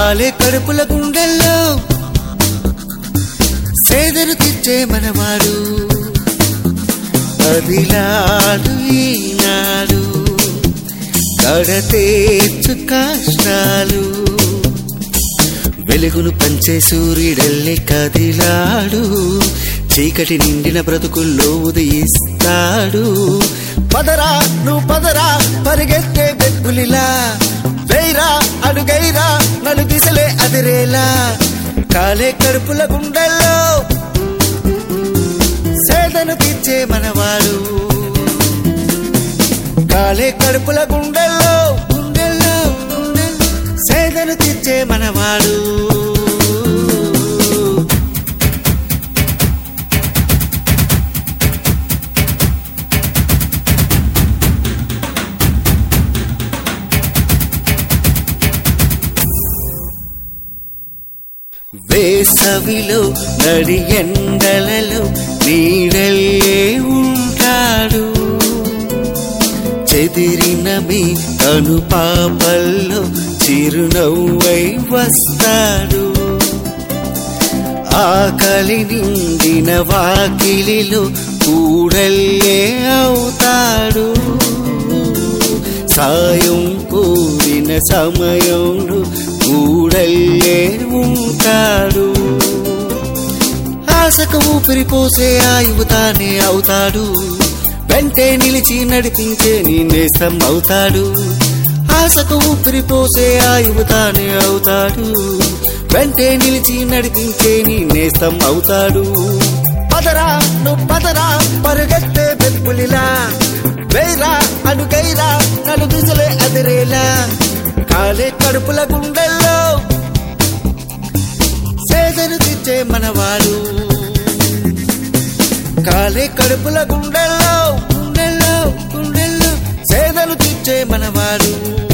కాలే కడుపుల గుండెల్లో సేదను తెచ్చే మనవాడు అదిలాడు ఈనాడు కడతేచ్చు కష్టాలు వెలుగును పంచే సూర్యుడల్లే కదిలాడు చీకటి నిండిన బ్రతుకుల్లో ఉదయిస్తాడు పదరా నువ్వు పదరా పరిగెత్తే బెక్కులిలా వేరా అడుగైరా నలు దిశలే అదిరేలా కాలే కడుపుల గుండెల్లో సేదను తీర్చే మనవాడు కాలే కడుపుల గుండెల్లో గుండెల్లో గుండెల్లో సేదను తీర్చే మనవాడు వేసవిలో నడి ఎండలలో నీడల్లే ఉంటాడు చెదిరిన మీ కనుపాపల్లో చిరునవ్వై వస్తాడు ఆకలి నిండిన వాకిలిలో కూడల్లే అవుతాడు సాయం కోరిన సమయంలో కూడల్లే ఉంటాడు ఆశకు ఊపిరి పోసే ఆయువు తానే అవుతాడు వెంటే నిలిచి నడిపించే నీ నేస్తం అవుతాడు ఆశకు ఊపిరి పోసే ఆయువు తానే అవుతాడు వెంటే నిలిచి నడిపించే నీ నేస్తం అవుతాడు పదరా నువ్వు పదరా పరుగెత్తే బెల్పులిలా వేరా అడుగైరా నలు దిశలే అదిరేలా కాలే కడుపుల గుండెల్లో సేదను తెచ్చే మనవాడు కాలే కడుపుల గుండెల్లో గుండెల్లో గుండెల్లో సేదను తెచ్చే మనవాడు